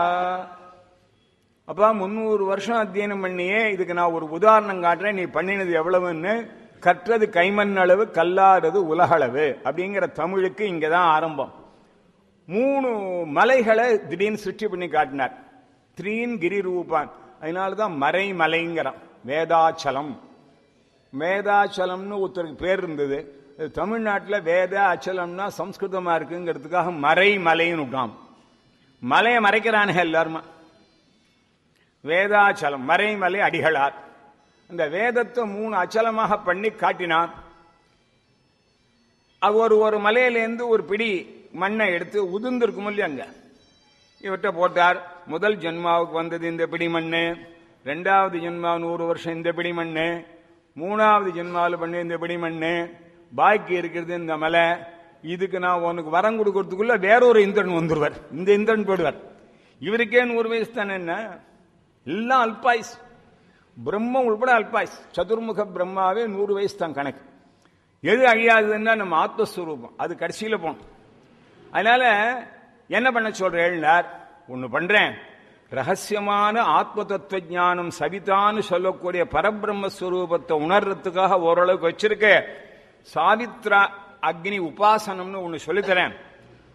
அப்பா முந்நூறு வருஷம் அத்தியனம் பண்ணியே இதுக்கு நான் ஒரு உதாரணம் காட்டுறேன் நீ பண்ணினது எவ்வளவுன்னு கற்றது கைமண் அளவு கல்லாதது உலகளவு அப்படிங்கிற தமிழுக்கு இங்கதான் ஆரம்பம் மூணு மலைகளை திடீர்னு சுற்றி பண்ணி காட்டினார் த்ரீன் கிரி ரூபான் அதனாலதான் மறை மலைங்கிறான் வேதாச்சலம் வேதாச்சலம்னு ஒருத்தருக்கு பேர் இருந்தது இது தமிழ்நாட்டில் வேத அச்சலம்னா சம்ஸ்கிருதமா இருக்குங்கிறதுக்காக மறை மலைன்னு விட்டான் மலையை மறைக்கிறானுங்க எல்லாருமா வேதாச்சலம் மறைமலை அடிகளார் அந்த வேதத்தை மூணு அச்சலமாக பண்ணி காட்டினான் அது ஒரு ஒரு மலையிலேருந்து ஒரு பிடி மண்ணை எடுத்து உதிர்ந்திருக்கும் இல்லையா அங்க இவற்றை போட்டார் முதல் ஜென்மாவுக்கு வந்தது இந்த பிடி மண்ணு ரெண்டாவது ஜென்மா நூறு வருஷம் இந்த பிடி மண்ணு மூணாவது ஜென்மாவில் பண்ண இந்த பிடி மண்ணு பாக்கி இருக்கிறது இந்த மலை இதுக்கு நான் உனக்கு வரம் கொடுக்கறதுக்குள்ள வேறொரு இந்திரன் வந்துருவார் இந்த இந்திரன் போடுவார் இவருக்கே நூறு வயசு தானே என்ன எல்லாம் அல்பாயுஸ் பிரம்மம் உள்பட அல்பாயுஸ் சதுர்முக பிரம்மாவே நூறு வயசு தான் கணக்கு எது அழியாதுன்னா நம்ம ஆத்மஸ்வரூபம் அது கடைசியில போகணும் அதனால என்ன பண்ண சொல்றேன்னார் ஒண்ணு பண்றேன் ரகசியமான ஆத்ம தத்துவ ஞானம் சவிதான்னு சொல்லக்கூடிய பரபிரம்மஸ்வரூபத்தை உணர்றதுக்காக ஓரளவுக்கு வச்சிருக்க சாவித்ரா அக்னி உபாசனம்னு ஒண்ணு சொல்லித்தரேன்